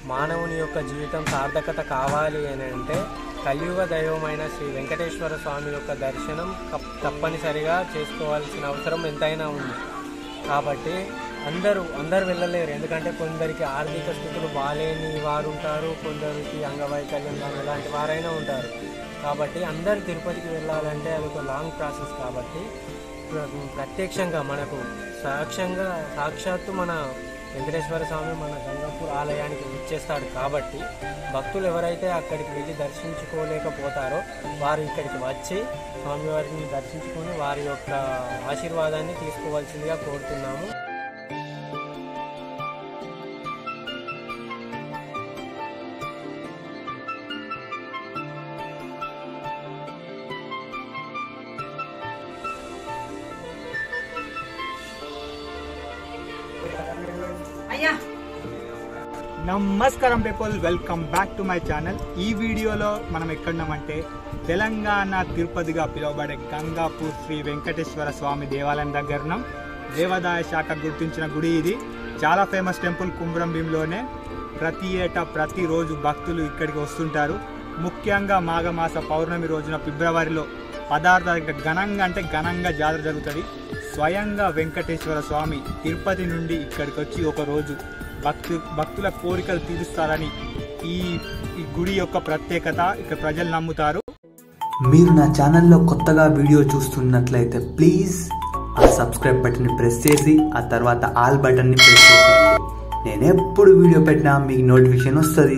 మానవుని యొక్క జీవితం సార్థకత కావాలి అని అంటే కలియుగ దైవమైన శ్రీ వెంకటేశ్వర స్వామి యొక్క దర్శనం కప్- తప్పనిసరిగా చేసుకోవాల్సిన అవసరం ఎంతైనా ఉంది కాబట్టి అందరూ అందరు వెళ్ళలేరు ఎందుకంటే కొందరికి ఆర్థిక స్థితులు బాగాలేని వారు ఉంటారు కొందరికి అంగవైకల్యం కానీ ఇలాంటి వారైనా ఉంటారు కాబట్టి అందరు తిరుపతికి వెళ్ళాలంటే అది ఒక లాంగ్ ప్రాసెస్ కాబట్టి ప్ర- ప్రత్యక్షంగా మనకు సాక్ష్యంగా సాక్షాత్తు మన వెంకటేశ్వర స్వామి మన గంగాపూర్ ఆలయానికి వచ్చేస్తాడు కాబట్టి భక్తులు ఎవరైతే అక్కడికి వెళ్ళి దర్శించుకోలేకపోతారో వారు ఇక్కడికి వచ్చి స్వామివారిని దర్శించుకొని వారి యొక్క ఆశీర్వాదాన్ని తీసుకోవాల్సిందిగా కోరుతున్నాము అయ్యా నమస్కారం people welcome back to my channel ఈ వీడియోలో మనం ఎక్కడున్నామంటే తెలంగాణ తిరుపతిగా పిలువబడే గంగాపూర్ శ్రీ వెంకటేశ్వర స్వామి దేవాలయం దగ్గర ఉన్నాం దేవాదాయ శాఖ గుర్తించిన గుడి ఇది చాలా ఫేమస్ టెంపుల్ కుమ్రం భీంలోనే ప్రతి ఏటా ప్రతిరోజు భక్తులు ఇక్కడికి వస్తుంటారు ముఖ్యంగా మాఘమాస పౌర్ణమి రోజున ఫిబ్రవరిలో పదార్థ ఘనంగా అంటే ఘనంగా జాతర జరుగుతుంది స్వయంగా వెంకటేశ్వర స్వామి తిరుపతి నుండి ఇక్కడికి వచ్చి ఒక రోజు భక్తు భక్తుల కోరికలు తీరుస్తారని ఈ ఈ గుడి యొక్క ప్రత్యేకత ఇక్కడ ప్రజలు నమ్ముతారు మీరు నా ఛానల్లో కొత్తగా వీడియో చూస్తున్నట్లయితే ప్లీజ్ ఆ సబ్స్క్రైబ్ బటన్ని ప్రెస్ చేసి ఆ తర్వాత ఆల్ బటన్ని ప్రెస్ చేసేయండి నేను ఎప్పుడు వీడియో పెట్టినా మీకు నోటిఫికేషన్ వస్తుంది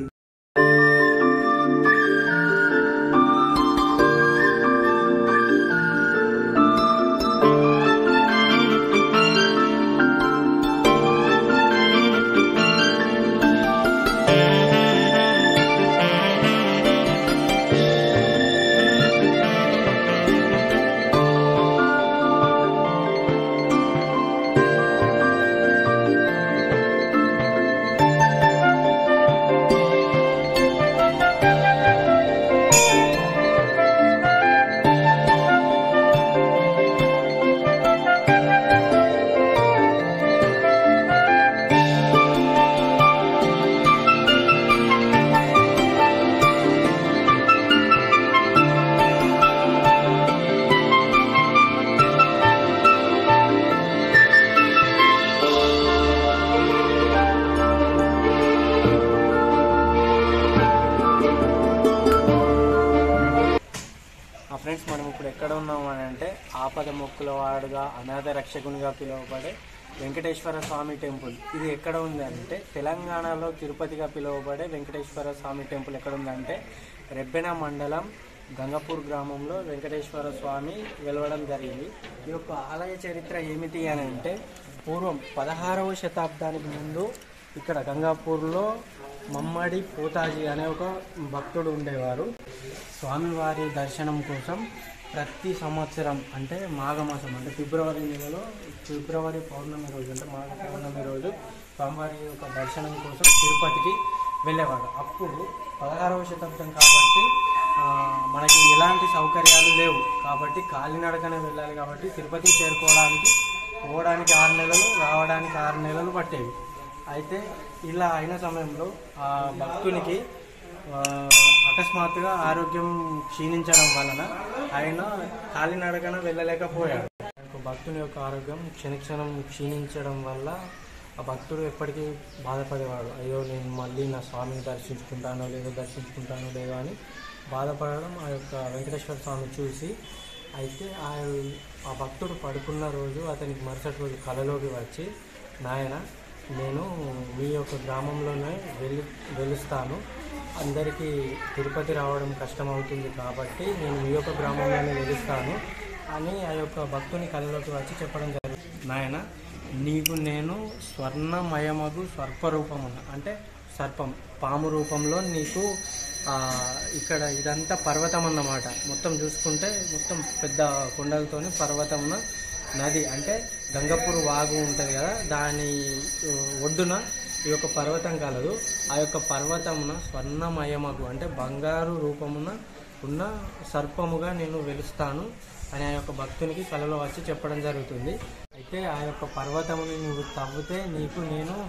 ఆ ఫ్రెండ్స్ మనం ఇప్పుడు ఎక్కడ ఉన్నాము అని అంటే ఆపద మొక్కుల వాడుగా అనాథ రక్షకునిగా పిలువబడే వెంకటేశ్వర స్వామి టెంపుల్ ఇది ఎక్కడ ఉంది అంటే తెలంగాణలో తిరుపతిగా పిలువబడే వెంకటేశ్వర స్వామి టెంపుల్ ఎక్కడ ఉందంటే రెబ్బెన మండలం గంగపూర్ గ్రామంలో వెంకటేశ్వర స్వామి వెలవడం జరిగింది ఈ యొక్క ఆలయ చరిత్ర ఏమిటి అని అంటే పూర్వం పదహారవ శతాబ్దానికి ముందు ఇక్కడ గంగాపూర్లో మమ్మడి పోతాజీ అనే ఒక భక్తుడు ఉండేవారు స్వామివారి దర్శనం కోసం ప్రతి సంవత్సరం అంటే మాఘమాసం అంటే ఫిబ్రవరి నెలలో ఫిబ్రవరి పౌర్ణమి రోజు అంటే మాఘ పౌర్ణమి రోజు స్వామివారి యొక్క దర్శనం కోసం తిరుపతికి వెళ్ళేవాడు అప్పుడు పదహారవ శతాబ్దం కాబట్టి ఆ, మనకి ఎలాంటి సౌకర్యాలు లేవు కాబట్టి కాలినడకనే వెళ్ళాలి కాబట్టి తిరుపతికి చేరుకోవడానికి పోవడానికి ఆరు నెలలు రావడానికి ఆరు నెలలు పట్టేవి అయితే ఇలా అయిన సమయంలో ఆ భక్తునికి ఆ, అకస్మాత్తుగా ఆరోగ్యం క్షీణించడం వలన ఆయన కాలినడకన వెళ్ళలేకపోయాడు ఒక భక్తుని యొక్క ఆరోగ్యం క్షణక్షణం క్షీణించడం వల్ల ఆ భక్తుడు ఎప్పటికీ బాధపడేవాడు అయ్యో నేను మళ్ళీ నా స్వామిని దర్శించుకుంటానో లేదో దర్శించుకుంటానో లేదో అని బాధపడడం ఆ యొక్క వెంకటేశ్వర స్వామి చూసి అయితే ఆ ఆ భక్తుడు పడుకున్న రోజు అతనికి మరుసటి రోజు కలలోకి వచ్చి నాయన నేను మీ యొక్క గ్రామంలోనే వెళ్ళి వెలుస్తాను అందరికీ తిరుపతి రావడం కష్టమవుతుంది కాబట్టి నేను మీ యొక్క గ్రామంలోనే వెలుస్తాను అని ఆ యొక్క భక్తుని కళలోకి వచ్చి చెప్పడం జరిగింది నాయన నీకు నేను స్వర్ణమయమగు స్వర్పరూపమున అంటే సర్పం పాము రూపంలో నీకు ఆ, ఇక్కడ ఇదంతా పర్వతం అన్నమాట మొత్తం చూసుకుంటే మొత్తం పెద్ద కొండలతోని పర్వతమున నది అంటే గంగపూర్ వాగు ఉంటుంది కదా దాని ఆ, ఒడ్డున ఈ యొక్క పర్వతం కలదు ఆ యొక్క పర్వతమున స్వర్ణమయమగు అంటే బంగారు రూపమున ఉన్న సర్పముగా నేను వెలుస్తాను అని ఆ యొక్క భక్తునికి కలలో వచ్చి చెప్పడం జరుగుతుంది అయితే ఆ యొక్క పర్వతముని నువ్వు తవ్వితే నీకు నేను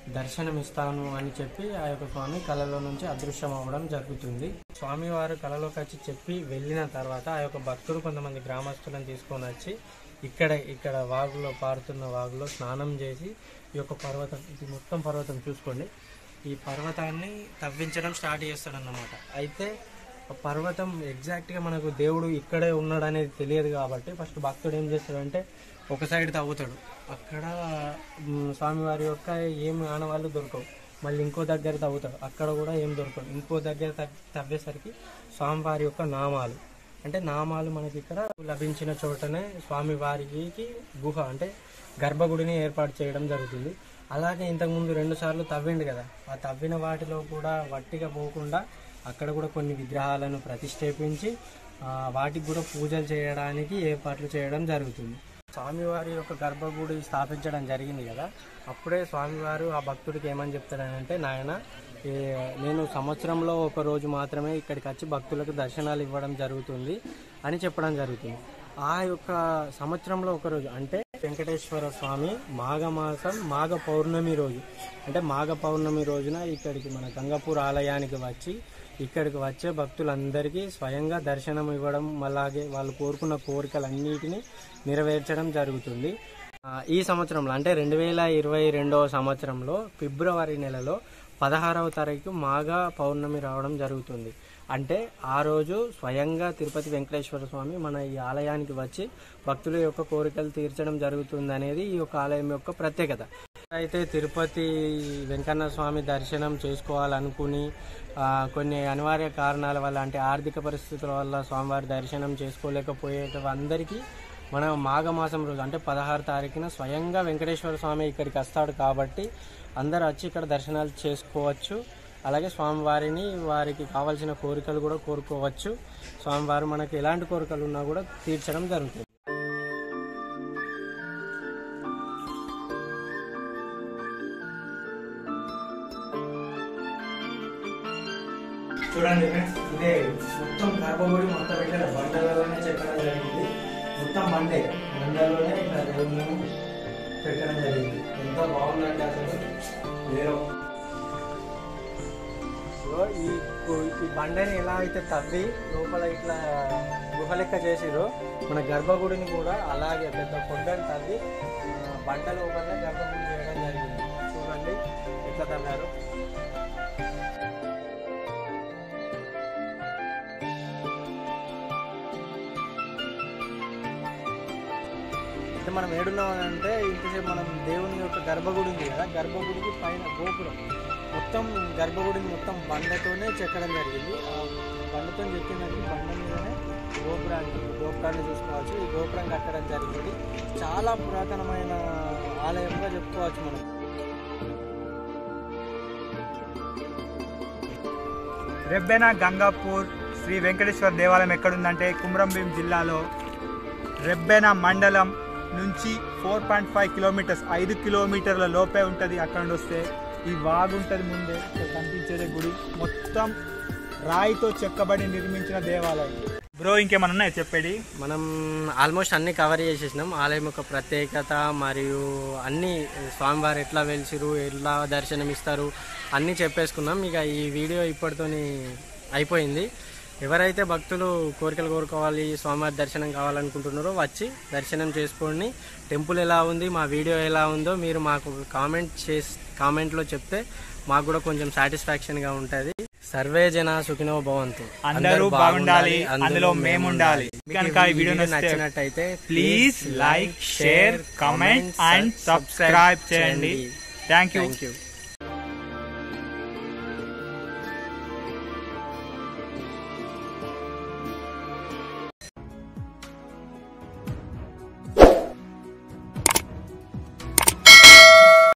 దర్శనమిస్తాను అని చెప్పి ఆ యొక్క స్వామి కళలో నుంచి అదృశ్యం అవ్వడం జరుగుతుంది స్వామివారు కళలోకి వచ్చి చెప్పి వెళ్ళిన తర్వాత ఆ యొక్క భక్తులు కొంతమంది గ్రామస్తులను తీసుకొని వచ్చి ఇక్కడ ఇక్కడ వాగులో పారుతున్న వాగులో స్నానం చేసి ఈ యొక్క పర్వతం ఇది మొత్తం పర్వతం చూసుకోండి ఈ పర్వతాన్ని తవ్వించడం స్టార్ట్ చేస్తాడన్నమాట అయితే ఆ పర్వతం ఎగ్జాక్ట్గా మనకు దేవుడు ఇక్కడే ఉన్నాడు అనేది తెలియదు కాబట్టి ఫస్ట్ భక్తుడు ఏం చేస్తాడంటే ఒక సైడ్ తవ్వుతాడు అక్కడ మ్, స్వామివారి యొక్క ఏం ఆనవాళ్ళు దొరకవు మళ్ళీ ఇంకో దగ్గర తవ్వుతాడు అక్కడ కూడా ఏం దొరకవు ఇంకో దగ్గర తవ్- తవ్వేసరికి స్వామివారి యొక్క నామాలు అంటే నామాలు మనకి ఇక్కడ లభించిన చోటనే స్వామివారికి గుహ అంటే గర్భగుడిని ఏర్పాటు చేయడం జరుగుతుంది అలాగే ఇంతకుముందు రెండు సార్లు తవ్విండు కదా ఆ తవ్విన వాటిలో కూడా వట్టిగా పోకుండా అక్కడ కూడా కొన్ని విగ్రహాలను ప్రతిష్ఠాపించి ఆ, వాటికి కూడా పూజలు చేయడానికి ఏర్పాట్లు చేయడం జరుగుతుంది స్వామివారి యొక్క గర్భగుడి స్థాపించడం జరిగింది కదా అప్పుడే స్వామివారు ఆ భక్తుడికి ఏమని చెప్తాడనంటే నాయన ఏ, నేను సంవత్సరంలో ఒక రోజు మాత్రమే ఇక్కడికి వచ్చి భక్తులకు దర్శనాలు ఇవ్వడం జరుగుతుంది అని చెప్పడం జరుగుతుంది ఆ యొక్క సంవత్సరంలో ఒక రోజు అంటే వెంకటేశ్వర స్వామి మాఘమాసం మాఘ పౌర్ణమి రోజు అంటే మాఘ పౌర్ణమి రోజున ఇక్కడికి మన గంగాపూర్ ఆలయానికి వచ్చి ఇక్కడికి వచ్చే భక్తులందరికీ స్వయంగా దర్శనం ఇవ్వడం అలాగే వాళ్ళు కోరుకున్న కోరికలన్నిటిని నెరవేర్చడం జరుగుతుంది ఆ, ఈ సంవత్సరంలో అంటే రెండు వేల ఇరవై రెండవ సంవత్సరంలో ఫిబ్రవరి నెలలో పదహారవ తారీఖు మాఘ పౌర్ణమి రావడం జరుగుతుంది అంటే ఆ రోజు స్వయంగా తిరుపతి వెంకటేశ్వర స్వామి మన ఈ ఆలయానికి వచ్చి భక్తుల యొక్క కోరికలు తీర్చడం జరుగుతుంది అనేది ఈ యొక్క ఆలయం యొక్క ప్రత్యేకత అయితే తిరుపతి వెంకన్న స్వామి దర్శనం చేసుకోవాలనుకుని ఆ, కొన్ని అనివార్య కారణాల వల్ల అంటే ఆర్థిక పరిస్థితుల వల్ల స్వామివారి దర్శనం చేసుకోలేకపోయే అందరికీ మన మాఘమాసం రోజు అంటే పదహారు తారీఖున స్వయంగా వెంకటేశ్వర స్వామి ఇక్కడికి వస్తాడు కాబట్టి అందరూ వచ్చి ఇక్కడ దర్శనాలు చేసుకోవచ్చు అలాగే స్వామివారిని వారికి కావాల్సిన కోరికలు కూడా కోరుకోవచ్చు స్వామివారు మనకి ఎలాంటి కోరికలు ఉన్నా కూడా తీర్చడం జరుగుతుంది చూడండి ఫ్రెండ్స్ ఇదే మొత్తం గర్భగుడి మొత్తం ఇక్కడ బండలలోనే చెక్కడం జరిగింది మొత్తం బండే బండలోనే ఇట్లా దేవుళ్ళను పెట్టడం జరిగింది ఎంతో బాగుందండి అసలు వేరే సో ఈ గు- ఈ బండని ఎలా అయితే తవ్వి లోపల ఇట్లా గుహ లెక్క చేసిరో మన గర్భగుడిని కూడా అలాగే పెద్ద కొండని తవ్వి ఆ, బండ లోపల గర్భగుడి చేయడం జరిగింది చూడండి ఎట్లా తవ్వారు అంటే మనం ఏడున్నాం అంటే ఇంతసేపు మనం దేవుని యొక్క గర్భగుడి ఉంది కదా గర్భగుడికి పైన గోపురం మొత్తం గర్భగుడిని మొత్తం బండతోనే చెక్కడం జరిగింది ఆ బండతో చెక్కిందంటే బండ మీదనే గోపురాన్ని గోపురాన్ని చూసుకోవచ్చు ఈ గోపురం కట్టడం జరిగింది చాలా పురాతనమైన ఆలయంగా చెప్పుకోవచ్చు మనం రెబ్బెన గంగాపూర్ శ్రీ వెంకటేశ్వర దేవాలయం ఎక్కడుందంటే కుమ్రంభీం జిల్లాలో రెబ్బెన మండలం నుంచి ఫోర్ పాయింట్ ఫైవ్ కిలోమీటర్స్ ఐదు కిలోమీటర్ల లోపే ఉంటుంది అక్కడ నుండి వస్తే ఈ వాగు ఉంటుంది ముందే ఇక్కడ కనిపించేదే గుడి మొత్తం రాయితో చెక్కబడి నిర్మించిన దేవాలయం బ్రో ఇంకేమన్నా ఉన్నాయా చెప్పేది మనం ఆల్మోస్ట్ అన్ని కవర్ చేసేసినాం ఆలయం యొక్క ప్రత్యేకత మరియు అన్ని స్వామివారు ఎట్లా వెలిసిరు ఎట్లా దర్శనం ఇస్తారు అన్నీ చెప్పేసుకున్నాం ఇక ఈ వీడియో ఇప్పటితోని అయిపోయింది ఎవరైతే భక్తులు కోరికలు కోరుకోవాలి స్వామివారి దర్శనం కావాలనుకుంటున్నారో వచ్చి దర్శనం చేసుకోండి టెంపుల్ ఎలా ఉంది మా వీడియో ఎలా ఉందో మీరు మాకు కామెంట్ చేసి కామెంట్లో చెప్తే మాకు కూడా కొంచెం సాటిస్ఫాక్షన్గా ఉంటుంది సర్వే జన సుఖినో భవంతు అందరూ బాగుండాలి అందులో మేముండాలి కనుక ఈ వీడియో నచ్చితే నచ్చినట్టయితే please like share comment and subscribe చేయండి థ్యాంక్ యూ థ్యాంక్ యూ